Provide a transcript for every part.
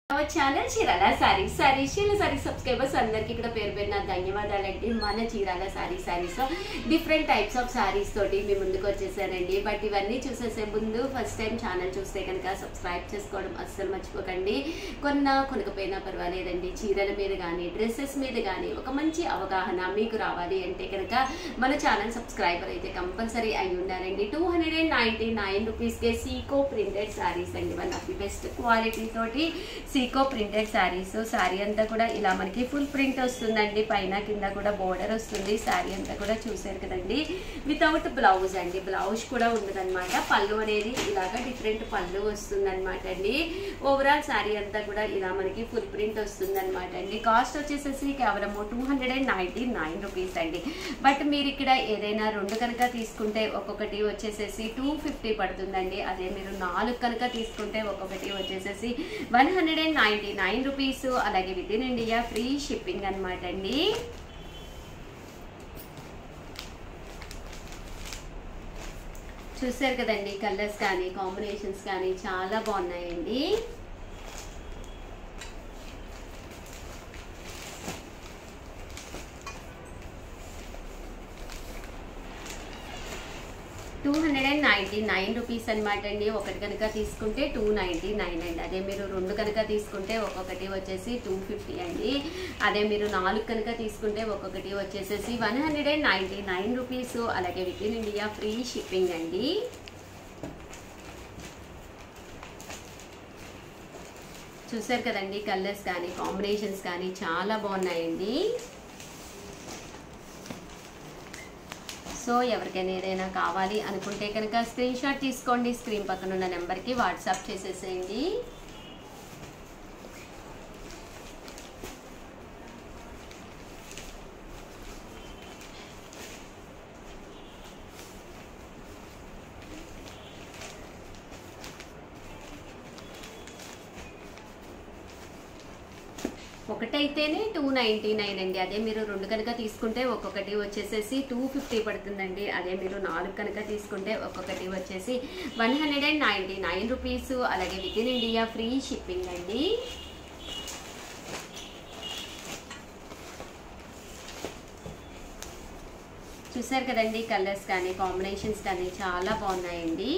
hour channel Chirala saris saris Chirala sari subscribers అందరికి ఇక్కడ పేరు పేరున ధన్యవాదాలండి మన Chirala sari saris different types of saris తోటి మీ ముందుకు వచ్చేసానండి బట్ ఇవన్నీ చూసేసే ముందు ఫస్ట్ టైం ఛానల్ చూస్తే కనుక సబ్స్క్రైబ్ చేసుకోవడం అస్సలు మర్చిపోకండి కొన్న కొనకపోయినా పర్వాలేదండి చీరల మీద కానీ డ్రెస్సెస్ మీద కానీ ఒక మంచి అవగాహన మీకు రావాలి అంటే కనుక మన ఛానల్ సబ్స్క్రైబర్ అయితే కంపల్సరీ అయి ఉండాలండి two hundred and ninety nine రూపీస్కే సీకో ప్రింటెడ్ శారీస్ అండి one of the best quality తోటి సీకో ప్రింటెడ్ శారీస్ శారీ అంతా కూడా ఇలా మనకి ఫుల్ ప్రింట్ వస్తుందండి పైన కింద కూడా బోర్డర్ వస్తుంది శారీ అంతా కూడా చూసారు కదండి వితౌట్ బ్లౌజ్ అండి బ్లౌజ్ కూడా ఉండదన్నమాట పళ్ళు అనేది ఇలాగ డిఫరెంట్ పళ్ళు వస్తుంది అనమాట అండి ఓవరాల్ శారీ అంతా కూడా ఇలా మనకి ఫుల్ ప్రింట్ వస్తుంది అనమాట అండి కాస్ట్ వచ్చేసేసి కేవలం two hundred and ninety nine rupees అండి బట్ మీరు ఇక్కడ ఏదైనా రెండు కనుక తీసుకుంటే ఒక్కొక్కటి వచ్చేసేసి టూ ఫిఫ్టీ పడుతుందండి అదే మీరు నాలుగు కనుక తీసుకుంటే ఒక్కొక్కటి వచ్చేసేసి one hundred and ninety nine rupees అలాగే within India free shipping అనమాట అండి చూసారు కదండి కలర్స్ కానీ కాంబినేషన్స్ కానీ చాలా బాగున్నాయండి two hundred and ninety nine rupees అనమాట అండి ఒకటి కనుక తీసుకుంటే టూ నైంటీ నైన్ అండి అదే మీరు రెండు కనుక తీసుకుంటే ఒక్కొక్కటి వచ్చేసి టూ ఫిఫ్టీ అండి అదే మీరు నాలుగు కనుక తీసుకుంటే ఒక్కొక్కటి వచ్చేసేసి one hundred and ninety nine rupees అలాగే within India free shipping అండి చూసారు కదండి కలర్స్ కానీ కాంబినేషన్స్ కానీ చాలా బాగున్నాయండి సో ఎవరికైనా ఏదైనా కావాలి అనుకుంటే కనుక స్క్రీన్ షాట్ తీసుకోండి స్క్రీన్ పక్కన ఉన్న నెంబర్కి వాట్సాప్ చేసేసేయండి ఒకటైతేనే టూ నైంటీ నైన్ అండి అదే మీరు రెండు కనుక తీసుకుంటే ఒక్కొక్కటి వచ్చేసేసి టూ ఫిఫ్టీ పడుతుందండి అదే మీరు నాలుగు కనుక తీసుకుంటే ఒక్కొక్కటి వచ్చేసి one hundred and ninety nine rupees అలాగే within India free shipping అండి చూసారు కదండి కలర్స్ కానీ కాంబినేషన్స్ కానీ చాలా బాగున్నాయండి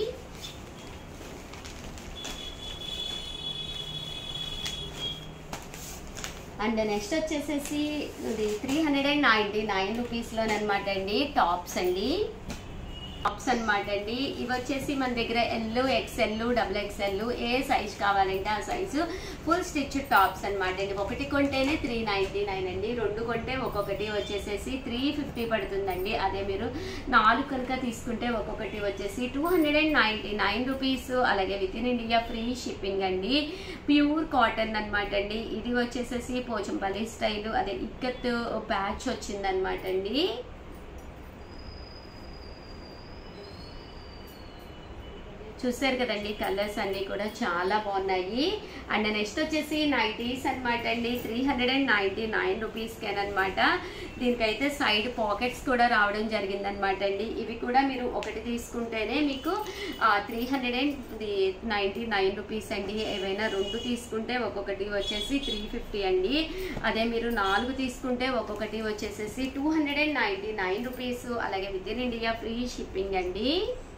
అండ్ నెక్స్ట్ వచ్చేసేసి ఇది three hundred and ninety nine రూపీస్లోనమాట అండి టాప్స్ అండి టాప్స్ అనమాట అండి ఇవి వచ్చేసి మన దగ్గర ఎల్ ఎక్స్ఎల్ డబుల్ ఎక్స్ఎల్ ఏ సైజ్ కావాలంటే ఆ సైజు ఫుల్ స్టిచ్ టాప్స్ అనమాట అండి ఒకటి కొంటేనే త్రీ నైంటీ నైన్ అండి రెండు కొంటే ఒక్కొక్కటి వచ్చేసేసి త్రీ ఫిఫ్టీ పడుతుందండి అదే మీరు నాలుగు కనుక తీసుకుంటే ఒక్కొక్కటి వచ్చేసి two hundred and ninety nine rupees అలాగే within India free shipping అండి ప్యూర్ కాటన్ అనమాట అండి ఇది వచ్చేసేసి పోచంపల్లి స్టైల్ అదే ఇక్కత్ ప్యాచ్ వచ్చిందనమాట అండి చూసారు కదండి కలర్స్ అన్నీ కూడా చాలా బాగున్నాయి అండ్ నెక్స్ట్ వచ్చేసి నైటీస్ అనమాట అండి three hundred and ninety nine రూపీస్కేనమాట దీనికైతే సైడ్ పాకెట్స్ కూడా రావడం జరిగిందనమాట అండి ఇవి కూడా మీరు ఒకటి తీసుకుంటేనే మీకు three hundred and ninety nine rupees అండి ఏవైనా రెండు తీసుకుంటే ఒక్కొక్కటి వచ్చేసి త్రీ ఫిఫ్టీ అండి అదే మీరు నాలుగు తీసుకుంటే ఒక్కొక్కటి వచ్చేసేసి two hundred and ninety nine rupees అలాగే within India free shipping అండి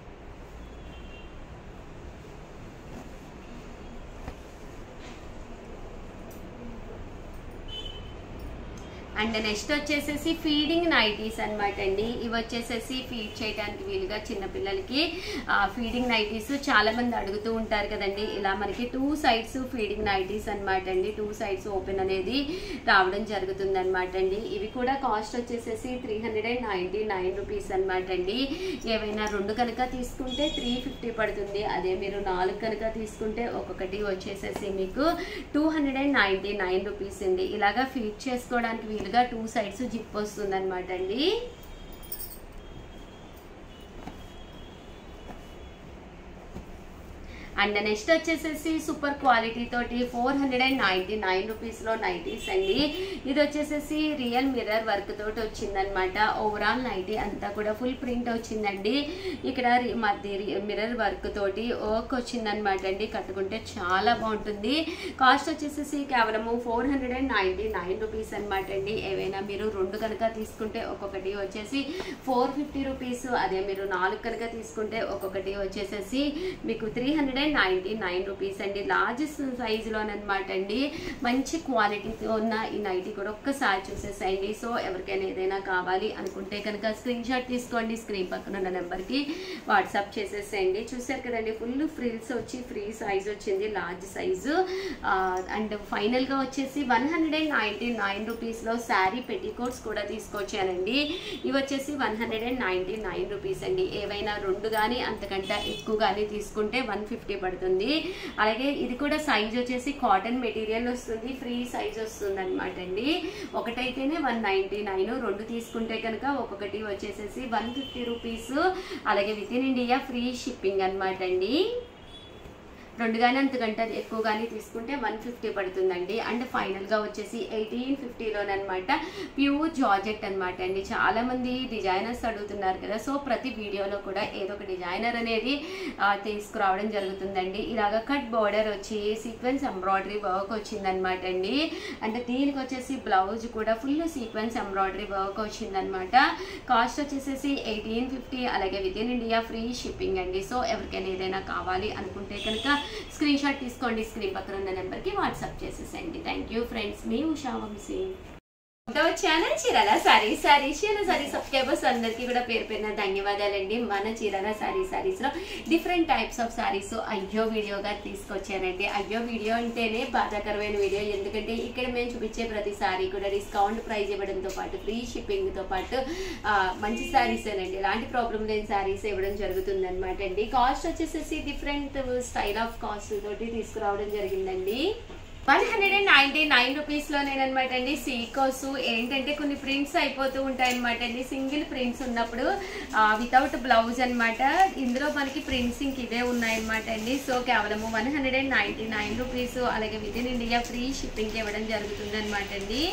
అండ్ నెక్స్ట్ వచ్చేసేసి ఫీడింగ్ నైటీస్ అనమాట అండి ఇవి వచ్చేసేసి ఫీడ్ చేయడానికి వీలుగా చిన్నపిల్లలకి ఫీడింగ్ నైటీస్ చాలా మంది అడుగుతూ ఉంటారు కదండి ఇలా మనకి టూ సైడ్స్ ఫీడింగ్ నైటీస్ అనమాట అండి టూ సైడ్స్ ఓపెన్ అనేది రావడం జరుగుతుంది అనమాట అండి ఇవి కూడా కాస్ట్ వచ్చేసేసి three hundred and ninety nine rupees అనమాట అండి ఏవైనా రెండు కనుక తీసుకుంటే త్రీ ఫిఫ్టీ పడుతుంది అదే మీరు నాలుగు కనుక తీసుకుంటే ఒక్కొక్కటి వచ్చేసేసి మీకు two hundred and ninety nine rupees అండి ఇలాగా ఫీడ్ చేసుకోవడానికి వీలుగా టూ సైడ్స్ జిప్ వస్తుంది అనమాట అండి అండ్ నెక్స్ట్ వచ్చేసేసి సూపర్ క్వాలిటీ తోటి four hundred and ninety nine రూపీస్లో నైటీస్ అండి ఇది వచ్చేసేసి రియల్ మిర్రర్ వర్క్ తోటి వచ్చిందనమాట ఓవరాల్ నైటీ అంతా కూడా ఫుల్ ప్రింట్ వచ్చిందండి ఇక్కడ రి- మధ్య మిర్రర్ వర్క్ తోటి వర్క్ వచ్చిందనమాట అండి కట్టుకుంటే చాలా బాగుంటుంది కాస్ట్ వచ్చేసేసి కేవలము four hundred and ninety nine rupees అనమాట అండి ఏవైనా మీరు రెండు కనుక తీసుకుంటే ఒక్కొక్కటి వచ్చేసి ఫోర్ ఫిఫ్టీ రూపీస్ అదే మీరు నాలుగు కనుక తీసుకుంటే ఒక్కొక్కటి వచ్చేసేసి మీకు three hundred and ninety nine rupees అండి లార్జ్ సైజులోనమాట అండి మంచి క్వాలిటీతో ఉన్న ఈ నైటీ కూడా ఒక్కసారి చూసేసేయండి సో ఎవరికైనా ఏదైనా కావాలి అనుకుంటే కనుక స్క్రీన్ షాట్ తీసుకోండి స్క్రీన్ పక్కన ఉన్న నెంబర్కి వాట్సాప్ చేసేసేయండి చూసారు కదండి ఫుల్ ఫ్రిల్స్ వచ్చి ఫ్రీ సైజ్ వచ్చింది లార్జ్ సైజు అండ్ ఫైనల్గా వచ్చేసి one hundred and ninety nine రూపీస్లో శారీ పెట్టికోట్స్ కూడా తీసుకొచ్చానండి ఇవి వచ్చేసి one hundred and ninety nine rupees అండి ఏవైనా రెండు కానీ అంతకంటే ఎక్కువ కానీ తీసుకుంటే వన్ ఫిఫ్టీ పడుతుంది అలాగే ఇది కూడా సైజ్ వచ్చేసి కాటన్ మెటీరియల్ వస్తుంది ఫ్రీ సైజ్ వస్తుంది అనమాట అండి ఒకటైతేనే వన్ నైంటీ నైన్ రెండు తీసుకుంటే కనుక ఒక్కొక్కటి వచ్చేసేసి వన్ ఫిఫ్టీ రూపీస్ అలాగే within India free shipping అనమాట అండి రెండు కానీ అంతకంటే ఎక్కువ కానీ తీసుకుంటే వన్ ఫిఫ్టీ పడుతుందండి అండ్ ఫైనల్గా వచ్చేసి ఎయిటీన్ ఫిఫ్టీలోనమాట ప్యూర్ జార్జెట్ అనమాట అండి చాలా మంది డిజైనర్స్ అడుగుతున్నారు కదా సో ప్రతి వీడియోలో కూడా ఏదో ఒక డిజైనర్ అనేది ఆ, తీసుకురావడం జరుగుతుందండి ఇలాగ కట్ బార్డర్ వచ్చి సీక్వెన్స్ ఎంబ్రాయిడరీ వర్క్ వచ్చిందనమాట అండి అంటే దీనికి వచ్చేసి బ్లౌజ్ కూడా ఫుల్ సీక్వెన్స్ ఎంబ్రాయిడరీ వర్క్ వచ్చిందనమాట కాస్ట్ వచ్చేసేసి ఎయిటీన్ ఫిఫ్టీ అలాగే within India free shipping అండి సో ఎవరికైనా ఏదైనా కావాలి అనుకుంటే కనుక స్క్రీన్ షాట్ తీసుకోండి స్క్రీన్ పక్కన ఉన్న నెంబర్కి వాట్సాప్ చేసేసండి థ్యాంక్ యూ ఫ్రెండ్స్ మీ Usha Vamshi channel Chirala sari sorry Chirala sari subscribers అందరికీ కూడా పేరు పేరున ధన్యవాదాలండి మన చీరాల సారీ సారీస్ లో డిఫరెంట్ టైప్స్ ఆఫ్ సారీస్ అయ్యో వీడియోగా తీసుకొచ్చానండి అయ్యో వీడియో అంటేనే బాధాకరమైన వీడియో ఎందుకంటే ఇక్కడ మేము చూపించే ప్రతి సారీ కూడా డిస్కౌంట్ ప్రైస్ ఇవ్వడంతో పాటు ఫ్రీ షిప్పింగ్ తో పాటు ఆ, మంచి సారీస్ అండి ఎలాంటి ప్రాబ్లం లేని సారీస్ ఇవ్వడం జరుగుతుంది అనమాట అండి కాస్ట్ వచ్చేసేసి డిఫరెంట్ స్టైల్ ఆఫ్ కాస్ట్ తోటి తీసుకురావడం జరిగిందండి one hundred and ninety nine rupees లోనేనమాట అండి సీకోస్ ఏంటంటే కొన్ని ప్రింట్స్ అయిపోతూ ఉంటాయి అనమాట అండి సింగిల్ ప్రింట్స్ ఉన్నప్పుడు వితౌట్ బ్లౌజ్ అన్నమాట ఇందులో మనకి ప్రింట్స్ ఇంక ఇవే ఉన్నాయన్నమాట అండి సో కేవలము one hundred and ninety nine rupees అలాగే within India free shipping ఇవ్వడం జరుగుతుంది అనమాట అండి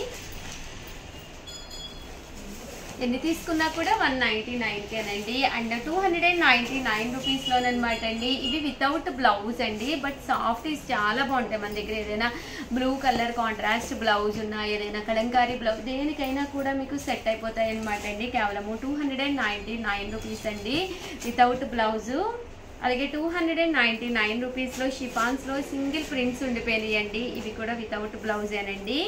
ఎన్ని తీసుకున్నా కూడా వన్ నైంటీ నైన్కేనండి and two hundred and ninety nine రూపీస్లోనమాట అండి ఇవి వితౌట్ బ్లౌజ్ అండి బట్ సాఫ్ట్ చాలా బాగుంటాయి మన దగ్గర ఏదైనా బ్లూ కలర్ కాంట్రాస్ట్ బ్లౌజ్ ఉన్నా ఏదైనా కలంకారీ బ్లౌజ్ దేనికైనా కూడా మీకు సెట్ అయిపోతాయి అనమాట అండి కేవలము two hundred and ninety nine rupees అండి వితౌట్ బ్లౌజు అలాగే two hundred and ninety nine రూపీస్లో షిఫాన్స్లో సింగిల్ ప్రింట్స్ ఉండిపోయినాయండి ఇవి కూడా వితౌట్ బ్లౌజేనండి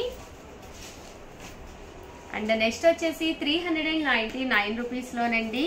అండ్ నెక్స్ట్ వచ్చేసి three hundred and ninety nine రూపీస్లోనండి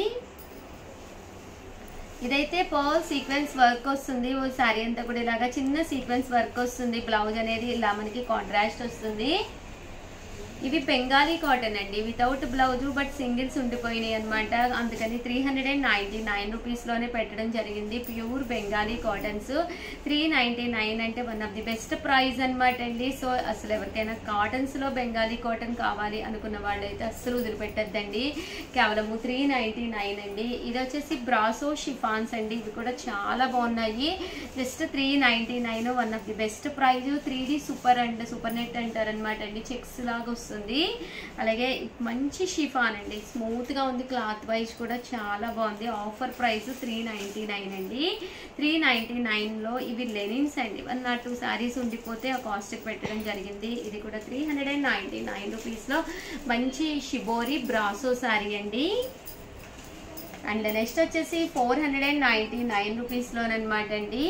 ఇదైతే పర్ల్ సీక్వెన్స్ వర్క్ వస్తుంది ఓ శారీ అంతా కూడా ఇలాగా చిన్న సీక్వెన్స్ వర్క్ వస్తుంది బ్లౌజ్ అనేది ఇలా మనకి కాంట్రాస్ట్ వస్తుంది ఇవి బెంగాలీ కాటన్ అండి వితౌట్ బ్లౌజ్ బట్ సింగిల్స్ ఉండిపోయినాయి అనమాట అందుకని three hundred and ninety nine రూపీస్లోనే పెట్టడం జరిగింది pure Bengali cottons three ninety nine అంటే one of the best price అనమాట అండి సో అసలు ఎవరికైనా కాటన్స్లో బెంగాలీ కాటన్ కావాలి అనుకున్న వాళ్ళైతే అస్సలు వదిలిపెట్టద్దండి కేవలము త్రీ నైంటీ నైన్ అండి ఇది వచ్చేసి బ్రాసో షిఫాన్స్ అండి ఇవి కూడా చాలా బాగున్నాయి just three ninety nine one of the best price three D super and super net అంటారు అనమాట అండి చెక్స్ లాగా వస్తుంది అలాగే మంచి షిఫాన్ అండి స్మూత్ గా ఉంది క్లాత్ వైజ్ కూడా చాలా బాగుంది offer price three ninety nine అండి త్రీ నైంటీ నైన్లో ఇవి లెనిన్స్ అండి వన్ నాట్ టూ శారీస్ ఉండిపోతే ఆ కాస్ట్ పెట్టడం జరిగింది ఇది కూడా three hundred and ninety nine రూపీస్లో మంచి షిబోరి బ్రాసో శారీ అండి అండ్ నెక్స్ట్ వచ్చేసి four hundred and ninety nine రూపీస్లోనమాట అండి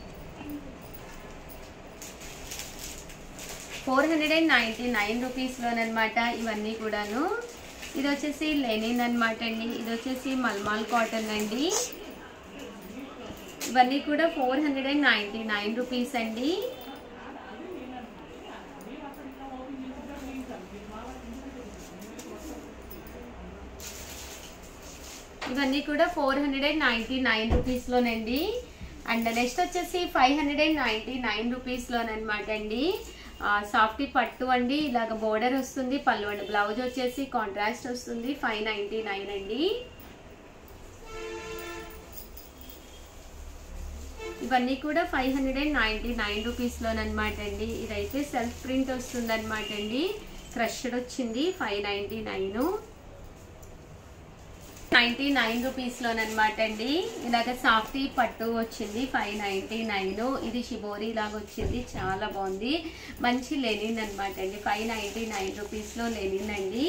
four hundred and ninety nine రూపీస్లోనమాట ఇవన్నీ కూడాను ఇది వచ్చేసి లెనిన్ అనమాట అండి ఇది వచ్చేసి మల్మాల్ కాటన్ అండి ఇవన్నీ కూడా four hundred and ninety nine rupees అండి ఇవన్నీ కూడా four hundred and ninety nine రూపీస్లోనండి అండ్ నెక్స్ట్ వచ్చేసి five hundred and ninety nine రూపీస్లోనమాట అండి సాఫ్టీ పట్టు అండి ఇలాగ బోర్డర్ వస్తుంది పళ్ళు అండి బ్లౌజ్ వచ్చేసి కాంట్రాస్ట్ వస్తుంది ఫైవ్ నైంటీ నైన్ అండి ఇవన్నీ కూడా five hundred and ninety nine రూపీస్లోనమాట అండి ఇదైతే సెల్ఫ్ ప్రింట్ వస్తుంది అనమాట అండి క్రష్డ్ వచ్చింది five ninety nine ninety nine రూపీస్లోనమాట అండి ఇలాగ సాఫ్టీ పట్టు వచ్చింది ఫైవ్ నైంటీ నైన్ ఇది షిబోరి లాగా వచ్చింది చాలా బాగుంది మంచి లెనిన్ అనమాట అండి ఫైవ్ నైంటీ నైన్ రూపీస్లో లెనిన్ అండి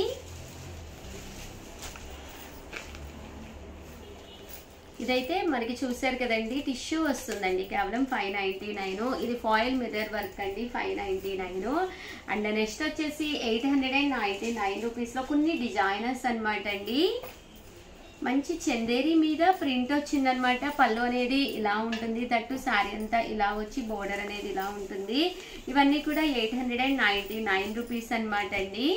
ఇదైతే మనకి చూసారు కదండి టిష్యూ వస్తుందండి కేవలం ఫైవ్ నైంటీ నైన్ ఇది ఫాయిల్ మిర్రర్ వర్క్ అండి five ninety nine and next వచ్చేసి eight hundred and ninety nine రూపీస్లో కొన్ని డిజైనర్స్ అనమాట అండి మంచి చందేరి మీద ప్రింట్ వచ్చిందనమాట పళ్ళు అనేది ఇలా ఉంటుంది తట్టు శారీ అంతా ఇలా వచ్చి బోర్డర్ అనేది ఇలా ఉంటుంది ఇవన్నీ కూడా eight hundred and ninety nine rupees అనమాట అండి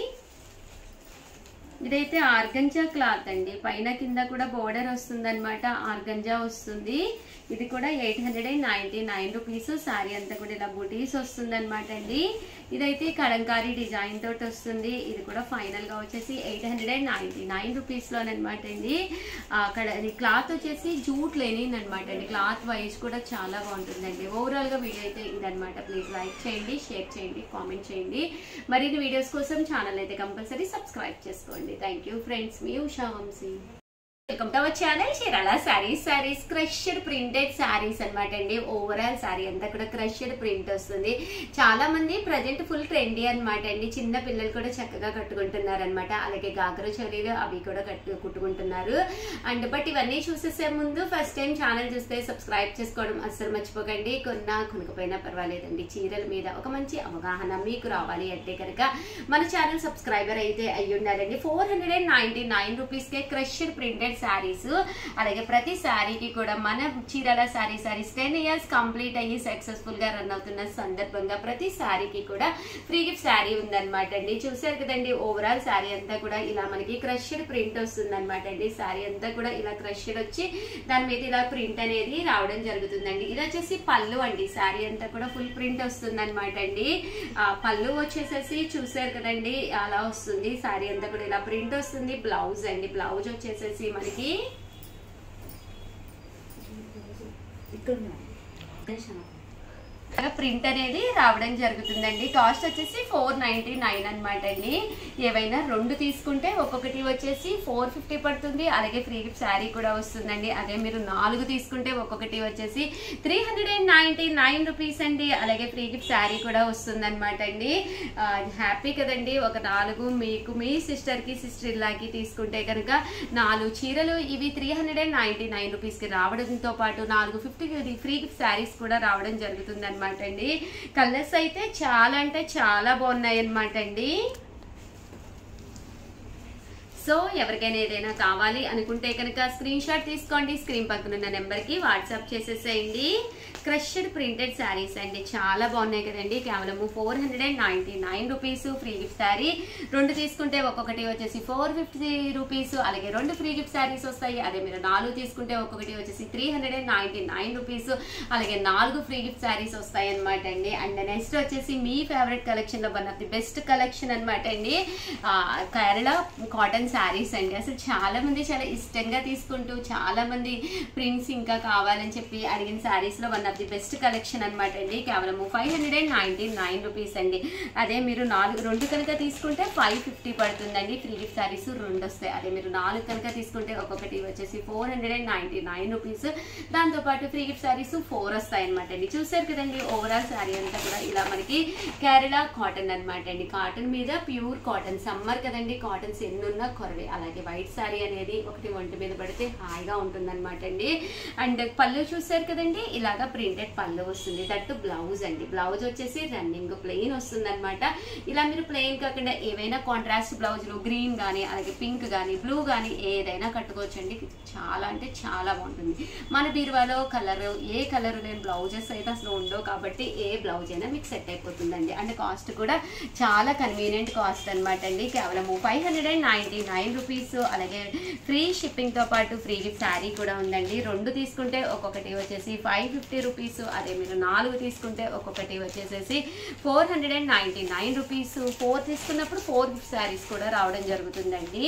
ఇదైతే ఆర్గంజా క్లాత్ అండి పైన కింద కూడా బోర్డర్ వస్తుంది అనమాట ఆర్గంజా వస్తుంది ఇది కూడా eight hundred and ninety nine rupees sari అంతా కూడా ఇలా బుటీస్ వస్తుంది అనమాట అండి ఇదైతే కలంకారీ డిజైన్ తోటి వస్తుంది ఇది కూడా ఫైనల్ గా వచ్చేసి eight hundred and ninety nine rupees లోనమాట అండి అక్కడ ఇది క్లాత్ వచ్చేసి జూట్ లెనిన్ అనమాట అండి క్లాత్ వైజ్ కూడా చాలా బాగుంటుందండి ఓవరాల్ గా వీడియో అయితే ఇదనమాట ప్లీజ్ లైక్ చేయండి షేర్ చేయండి కామెంట్ చేయండి మరిన్ని వీడియోస్ కోసం ఛానల్ అయితే కంపల్సరీ సబ్స్క్రైబ్ చేసుకోండి థ్యాంక్ యూ ఫ్రెండ్స్ మీ Usha Vamshi welcome to our channel Chirala saris saris crushed printed saris అనమాట అండి ఓవరాల్ శారీ అంతా కూడా క్రష్డ్ ప్రింట్ వస్తుంది చాలా మంది ప్రజెంట్ ఫుల్ ట్రెండీ అనమాట అండి చిన్న పిల్లలు కూడా చక్కగా కట్టుకుంటున్నారు అనమాట అలాగే గాగ్ర చోరీలు అవి కూడా కట్టు కుట్టుకుంటున్నారు అండ్ బట్ ఇవన్నీ చూసేసే ముందు ఫస్ట్ టైం ఛానల్ చూస్తే సబ్స్క్రైబ్ చేసుకోవడం అస్సలు మర్చిపోకండి కొన్నా కొనుకపోయినా పర్వాలేదండి చీరల మీద ఒక మంచి అవగాహన మీకు రావాలి అంటే కనుక మన ఛానల్ సబ్స్క్రైబర్ అయితే అయ్యి ఉండాలండి four hundred and ninety nine రూపీస్కే క్రష్డ్ ప్రింటెడ్ శారీస్ అలాగే ప్రతి శారీకి కూడా మన Chirala sari saris ten years complete అయ్యి సక్సెస్ఫుల్ గా రన్ అవుతున్న సందర్భంగా ప్రతి శారీకి కూడా ఫ్రీ గిఫ్ట్ శారీ ఉందన్నమాట అండి చూసారు కదండి ఓవరాల్ శారీ అంతా కూడా ఇలా మనకి క్రష్డ్ ప్రింట్ వస్తుంది అనమాట అండి శారీ అంతా కూడా ఇలా క్రష్డ్ వచ్చి దాని మీద ఇలా ప్రింట్ అనేది రావడం జరుగుతుందండి ఇది వచ్చేసి పళ్ళు అండి శారీ అంతా కూడా ఫుల్ ప్రింట్ వస్తుంది అనమాట అండి ఆ, పళ్ళు వచ్చేసేసి చూసారు కదండి అలా వస్తుంది శారీ అంతా కూడా ఇలా ప్రింట్ వస్తుంది బ్లౌజ్ అండి బ్లౌజ్ వచ్చేసేసి మనకి ప్రింట్ అనేది రావడం జరుగుతుందండి కాస్ట్ వచ్చేసి ఫోర్ నైన్టీ నైన్ అనమాట అండి ఏవైనా రెండు తీసుకుంటే ఒక్కొక్కటి వచ్చేసి ఫోర్ ఫిఫ్టీ పడుతుంది అలాగే ఫ్రీ గిఫ్ట్ శారీ కూడా వస్తుందండి అదే మీరు నాలుగు తీసుకుంటే ఒక్కొక్కటి వచ్చేసి three hundred and ninety nine rupees అండి అలాగే ఫ్రీ గిఫ్ట్ శారీ కూడా వస్తుంది అనమాట అండి హ్యాపీ కదండి ఒక నాలుగు మీకు మీ సిస్టర్కి సిస్టర్ ఇల్లాకి తీసుకుంటే కనుక నాలుగు చీరలు ఇవి three hundred and ninety nine రూపీస్కి రావడంతో పాటు నాలుగు ఫిఫ్టీ ఫ్రీ గిఫ్ట్ శారీస్ కూడా రావడం జరుగుతుంది అనమాట అండి కలర్స్ అయితే చాలా అంటే చాలా బాగున్నాయి అనమాట అండి సో ఎవరికైనా ఏదైనా కావాలి అనుకుంటే కనుక స్క్రీన్ షాట్ తీసుకోండి స్క్రీన్ పక్కన ఉన్న నెంబర్కి వాట్సాప్ చేసేసేయండి క్రష్డ్ ప్రింటెడ్ శారీస్ అండి చాలా బాగున్నాయి కదండి కేవలము four hundred and ninety nine rupees free gift sari రెండు తీసుకుంటే ఒక్కొక్కటి వచ్చేసి ఫోర్ ఫిఫ్టీ రూపీస్ అలాగే రెండు ఫ్రీ గిఫ్ట్ శారీస్ వస్తాయి అదే మీరు నాలుగు తీసుకుంటే ఒక్కొక్కటి వచ్చేసి three hundred and ninety nine rupees అలాగే నాలుగు ఫ్రీ గిఫ్ట్ శారీస్ వస్తాయి అనమాట అండి అండ్ నెక్స్ట్ వచ్చేసి మీ ఫేవరెట్ కలెక్షన్ లో one of the best collection అనమాట అండి ఆ, కేరళ కాటన్ శారీస్ అండి అసలు చాలా మంది చాలా ఇష్టంగా తీసుకుంటూ చాలా మంది ప్రింట్స్ ఇంకా కావాలని చెప్పి అడిగిన శారీస్ లో one of the best collection అనమాట అండి కేవలం five hundred and ninety nine rupees అండి అదే మీరు నాలుగు రెండు కనుక తీసుకుంటే ఫైవ్ ఫిఫ్టీ పడుతుందండి ఫ్రీ గిఫ్ట్ శారీస్ రెండు వస్తాయి అదే మీరు నాలుగు కనుక తీసుకుంటే ఒక్కొక్కటి వచ్చేసి four hundred and ninety nine rupees దాంతో పాటు ఫ్రీ గిఫ్ట్ శారీస్ ఫోర్ వస్తాయి అనమాట అండి చూసారు కదండి ఓవరాల్ శారీ అంతా కూడా ఇలా మనకి కేరళ కాటన్ అనమాట అండి కాటన్ మీద ప్యూర్ కాటన్ సమ్మర్ కదండి కాటన్స్ ఎన్ని ఉన్నా కొరవే అలాగే వైట్ శారీ అనేది ఒకటి ఒంటి మీద పడితే హాయిగా ఉంటుంది అనమాట అండి అండ్ పళ్ళు చూసారు కదండి ఇలాగా ప్రింటెడ్ పళ్ళు వస్తుంది దట్టు బ్లౌజ్ అండి బ్లౌజ్ వచ్చేసి రన్నింగ్ ప్లెయిన్ వస్తుంది అనమాట ఇలా మీరు ప్లెయిన్ కాకుండా ఏవైనా కాంట్రాస్ట్ బ్లౌజులు గ్రీన్ కానీ అలాగే పింక్ కానీ బ్లూ కానీ ఏదైనా కట్టుకోవచ్చండి చాలా అంటే చాలా బాగుంటుంది మన బీరువాలో కలర్ ఏ కలర్ లేని బ్లౌజెస్ అయితే అసలు ఉండవు కాబట్టి ఏ బ్లౌజ్ అయినా మీకు సెట్ అయిపోతుందండి అంటే కాస్ట్ కూడా చాలా కన్వీనియంట్ కాస్ట్ అనమాట అండి కేవలం five hundred and ninety nine rupees అలాగే ఫ్రీ షిప్పింగ్తో పాటు ఫ్రీ గిఫ్ట్ శారీ కూడా ఉందండి రెండు తీసుకుంటే ఒక్కొక్కటి వచ్చేసి ఫైవ్ ఫిఫ్టీ రూపీస్ అదే మీరు నాలుగు తీసుకుంటే ఒక్కొక్కటి వచ్చేసేసి four hundred and ninety nine rupees four తీసుకున్నప్పుడు ఫోర్ గిఫ్ట్ శారీస్ కూడా రావడం జరుగుతుందండి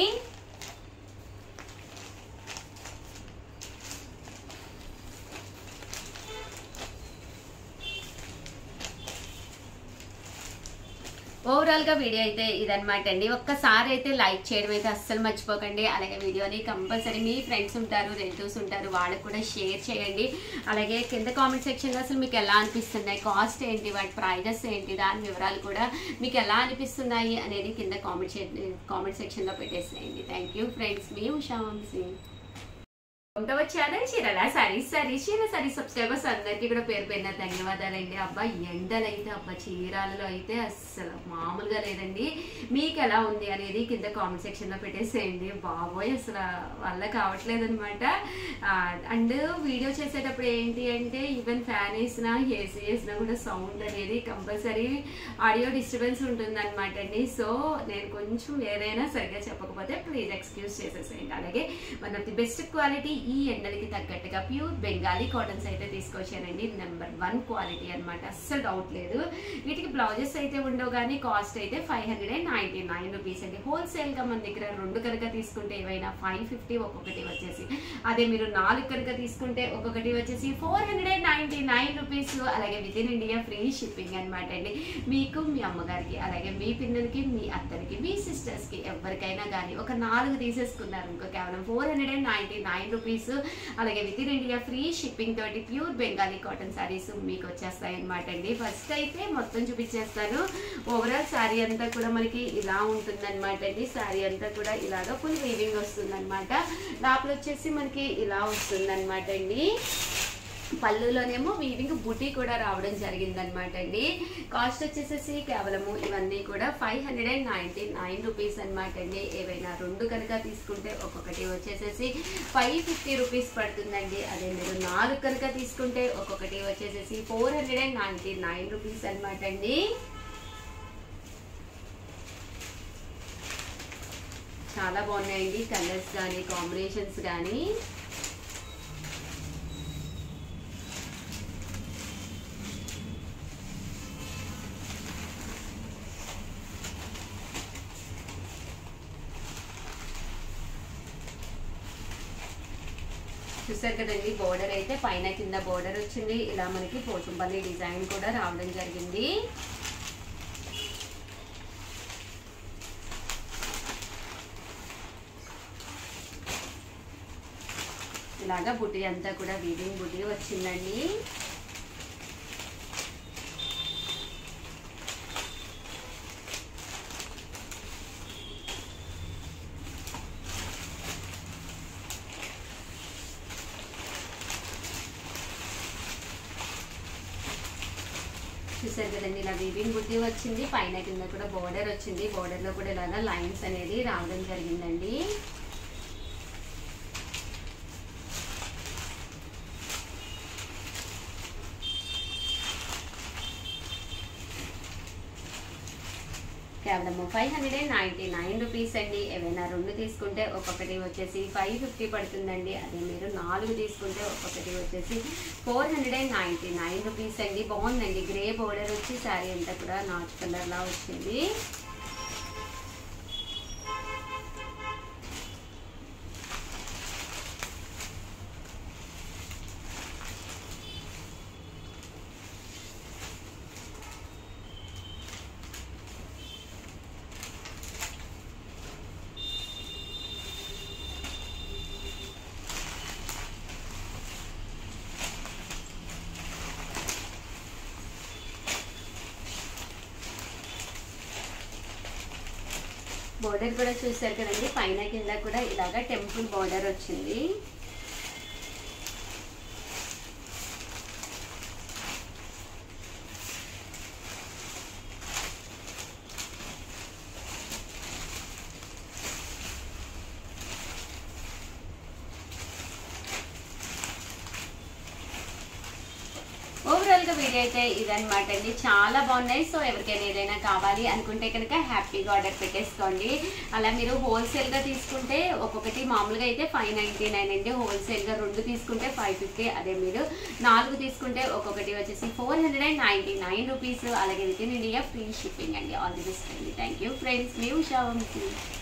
ఓవరాల్ గా వీడియో అయితే ఇదనమాట అండి ఒక్కసారి అయితే లైక్ చేయడం అయితే అస్సలు మర్చిపోకండి అలాగే వీడియోని కంపల్సరీ మీ ఫ్రెండ్స్ ఉంటారు రిలేటివ్స్ ఉంటారు వాళ్ళకి కూడా షేర్ చేయండి అలాగే కింద కామెంట్ సెక్షన్ లో అసలు మీకు ఎలా అనిపిస్తున్నాయి కాస్ట్ ఏంటి వాటి ప్రైజెస్ ఏంటి దాని వివరాలు కూడా మీకు ఎలా అనిపిస్తున్నాయి అనేది కింద కామెంట్ కామెంట్ సెక్షన్ లో పెట్టేసేయండి థ్యాంక్ యూ ఫ్రెండ్స్ మీ ఉషా వంశీ ఉంటావా ఛానల్ చీరల సరీ సరీ చీర సరీ సబ్స్క్రైబర్స్ అందరికీ కూడా పేరు పేరున ధన్యవాదాలండి అబ్బా ఎండలు అయితే అబ్బా చీరాలలో అయితే అస్సలు మామూలుగా లేదండి మీకు ఎలా ఉంది అనేది కింద కామెంట్ సెక్షన్ లో పెట్టేసేయండి బాబోయ్ అసలు వల్ల కావట్లేదు అనమాట అండ్ వీడియో చేసేటప్పుడు ఏంటి అంటే ఈవెన్ ఫ్యాన్ వేసినా ఏసీ వేసినా కూడా సౌండ్ అనేది కంపల్సరీ ఆడియో డిస్టర్బెన్స్ ఉంటుంది అనమాట అండి సో నేను కొంచెం ఏదైనా సరిగ్గా చెప్పకపోతే ప్లీజ్ ఎక్స్క్యూజ్ చేసేసేయండి అలాగే one of the best quality ఈ ఎండలకి తగ్గట్టుగా ప్యూర్ బెంగాలీ కాటన్స్ అయితే తీసుకొచ్చానండి నెంబర్ వన్ క్వాలిటీ అనమాట అస్సలు డౌట్ లేదు వీటికి బ్లౌజెస్ అయితే ఉండవు కానీ కాస్ట్ అయితే five hundred and ninety nine rupees అండి హోల్సేల్ గా మన దగ్గర రెండు కనుక తీసుకుంటే ఏవైనా ఫైవ్ ఫిఫ్టీ ఒక్కొక్కటి వచ్చేసి అదే మీరు నాలుగు కనుక తీసుకుంటే ఒక్కొక్కటి వచ్చేసి four hundred and ninety nine rupees అలాగే within India free shipping అనమాట అండి మీకు మీ అమ్మగారికి అలాగే మీ పిల్లలకి మీ అత్తరికి మీ సిస్టర్స్ కి ఎవరికైనా కానీ ఒక నాలుగు తీసేసుకున్నారు ఇంకో కేవలం four hundred and ninety nine rupees అలాగే within India free shipping తోటి ప్యూర్ బెంగాలీ కాటన్ సారీస్ మీకు వచ్చేస్తాయి అనమాట అండి ఫస్ట్ అయితే మొత్తం చూపించేస్తాను ఓవరాల్ శారీ అంతా కూడా మనకి ఇలా ఉంటుంది అనమాట అండి శారీ అంతా కూడా ఇలాగా ఫుల్ వీవింగ్ వస్తుంది అనమాట లోపల వచ్చేసి మనకి ఇలా వస్తుంది అనమాట అండి పళ్ళులోనేమో వీవింగ్ బుటీ కూడా రావడం జరిగిందనమాట అండి కాస్ట్ వచ్చేసేసి కేవలము ఇవన్నీ కూడా five hundred and ninety nine rupees అనమాట అండి ఏవైనా రెండు కనుక తీసుకుంటే ఒక్కొక్కటి వచ్చేసేసి ఫైవ్ ఫిఫ్టీ రూపీస్ పడుతుందండి అదే మీరు నాలుగు కనుక తీసుకుంటే ఒక్కొక్కటి వచ్చేసేసి four hundred and ninety nine rupees అనమాట అండి చాలా బాగున్నాయండి కలర్స్ కానీ కాంబినేషన్స్ కానీ చూసారు కదండి బోర్డర్ అయితే పైన కింద బోర్డర్ వచ్చింది ఇలా మనకి పోచంపల్లి డిజైన్ కూడా రావడం జరిగింది ఇలాగా బుట్టి అంతా కూడా వీవింగ్ బుట్టి వచ్చిందండి చూసారు కదండి ఇలా వీవింగ్ బుట్టి వచ్చింది పైన కింద కూడా బోర్డర్ వచ్చింది బోర్డర్ లో కూడా ఇలాగా లైన్స్ అనేది రావడం జరిగిందండి కేవలం five hundred and ninety nine rupees అండి ఏవైనా రెండు తీసుకుంటే ఒక్కొక్కటి వచ్చేసి ఫైవ్ ఫిఫ్టీ పడుతుందండి అదే మీరు నాలుగు తీసుకుంటే ఒక్కొక్కటి వచ్చేసి four hundred and ninety nine rupees అండి బాగుందండి గ్రే బోర్డర్ వచ్చి శారీ అంతా కూడా నాచు కలర్ లా వచ్చింది బోర్డర్ కూడా చూసారు కదండి పైన కింద కూడా ఇలాగా టెంపుల్ బోర్డర్ వచ్చింది ఓవరాల్ గా వీడియో అయితే ఇదనమాట అండి చాలా బాగున్నాయి సో ఎవరికైనా ఏదైనా కావాలి అనుకుంటే కనుక హ్యాపీగా ఆర్డర్ పెట్టేసుకోండి అలా మీరు హోల్సేల్ గా తీసుకుంటే ఒక్కొక్కటి మామూలుగా అయితే ఫైవ్ నైన్టీ నైన్ అండి హోల్సేల్ గా రెండు తీసుకుంటే ఫైవ్ ఫిఫ్టీ అదే మీరు నాలుగు తీసుకుంటే ఒక్కొక్కటి వచ్చేసి four hundred and ninety nine rupees అలాగే within India free shipping అండి ఆల్ ది బెస్ట్ అండి థ్యాంక్ యూ ఫ్రెండ్స్ మీ ఉషా వంశీ